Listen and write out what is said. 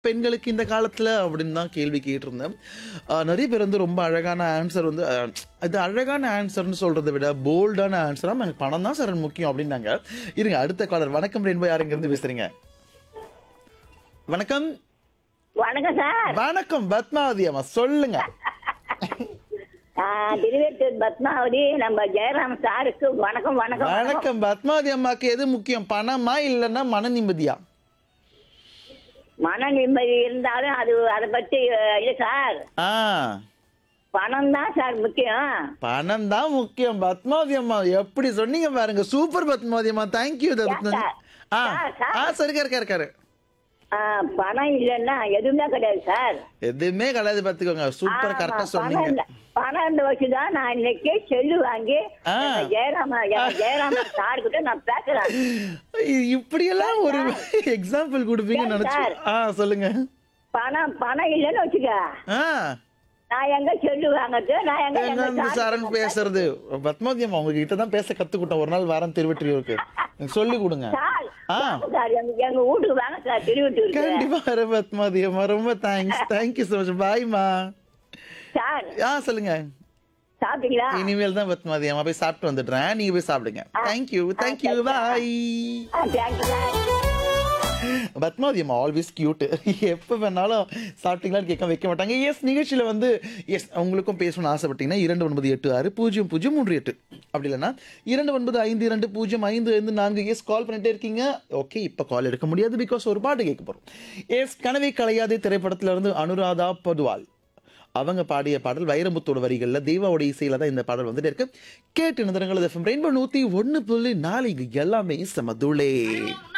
பெண்களுக்கு இந்த காலத்துல அப்படின்னு தான் கேள்வி கேட்டிருந்தேன் ஆஹ் நிறைய பேர் வந்து ரொம்ப அழகான ஆன்சர் வந்து ஆஹ் இது அழகான ஆன்சர்னு சொல்றதை விட போல்டான ஆன்சரா எனக்கு பணம் தான் சார் முக்கியம் அப்படின்னாங்க இருங்க அடுத்த காலர் வணக்கம் ரெயின்போ யாருங்க இருந்து பேசுறீங்க வணக்கம் வணக்கம் சார் வணக்கம் பத்மாவதி அம்மா சொல்லுங்க நான் திருவேட்டூர் பத்மாவதி நம்ம ஜெயராம் சாருக்கு வணக்கம் வணக்கம் வணக்கம் வணக்கம் பத்மாவதி அம்மாக்கு எது முக்கியம் பணமா இல்லைன்னா மன நிம்மதியா மன நிம்மதி இருந்தாலும் அது அதை பத்தி அஹ், இல்ல சார் ஆ பணம் தான் சார் முக்கியம் பணம் தான் முக்கியம் பத்மாவதி அம்மா எப்படி சொன்னீங்க பாருங்க சூப்பர் பத்மாவதி அம்மா தேங்க்யூ சார், ஆ சார், சார். ஆ சரிக்கா இருக்காரு இருக்காரு ஆஹ், பணம் இல்லைன்னா எதுவுமே கிடையாது சார் எதுவுமே கிடையாது பாத்துக்கோங்க சூப்பர் ஆமா, கரெக்டா பணம் சொன்னீங்க இல்ல. பணம் இருந்த வச்சுதான் நான் இன்னைக்கு செல்லு வாங்கி ஆ. நம்ம ஜெயராம ஜெயராம சார்கிட்ட நான் பேசுறேன் இ- இப்படியெல்லாம் ஒரு எக்ஸாம்பிள் கொடுப்பீங்கன்னு சார், நினைச்சு சார். ஆ சொல்லுங்க பணம் பணம் இல்லைன்னு வச்சுக்க ஆ நான் எங்க செல்லு வாங்குறது நான் எங்க எங்க எங்க இருந்து சார்கிட்ட சாரன் நான் பேசுறது பத்மாவதி அம்மா உங்ககிட்ட தான் பேச கத்துக்கிட்டோம் ஒரு நாள் வாரம் திருவெற்றியூருக்கு சொல்லி கொடுங்க சார் ஆ. வாங்க சார் எங்க எங்க வீட்டுக்கு வாங்க சார் திருவட்டூருக்கு கண்டிப்பா வரேன் பத்மாவதி அம்மா ரொம்ப தேங்க்ஸ் தேங்க்யூ ஸோ மச் பாய்மா சார் ஆ சொல்லுங்க சாப்பிட்டீங்களா இனிமேல் தான் பத்மாவதி அம்மா போய் சாப்பிட்டு வந்துடுறேன் நீங்க போய் சாப்பிடுங்க தேங்க்யூ தேங்க்யூ பாய் ஆ தேங்க்யூ சார் பத்மாவதி அம்மா ஆல்வேஸ் கியூட் எப்போ வேணாலும் சாப்பிட்டீங்களான்னு கேட்க வைக்க மாட்டாங்க எஸ் நிகழ்ச்சியில் வந்து எஸ் உங்களுக்கும் பேசணும்னு ஆசைப்பட்டீங்கன்னா இரண்டு ஒன்பது எட்டு ஆறு பூஜ்ஜியம் பூஜ்ஜியம் மூன்று எட்டு அப்படி இல்லைன்னா இரண்டு ஒன்பது ஐந்து இரண்டு பூஜ்ஜியம் ஐந்து ஐந்து நான்கு எஸ் கால் பண்ணிட்டே இருக்கீங்க ஓகே இப்போ கால் எடுக்க முடியாது பிகாஸ் ஒரு பாட்டு கேட்க போகிறோம் எஸ் கனவை கலையாதே திரைப்படத்துல இருந்து அனுராதா பதுவால் அவங்க பாடிய பாடல் வைரமுத்தோட வரிகளில் தெய்வாவோட இசையில தான் இந்த பாடல் வந்துட்டு இருக்கு கேட்டு நிதனங்கள் எஃப்எம் ரெயின்போ நூற்றி ஒன்று புள்ளி நாலு இங்க எல்லாமே சமதுளே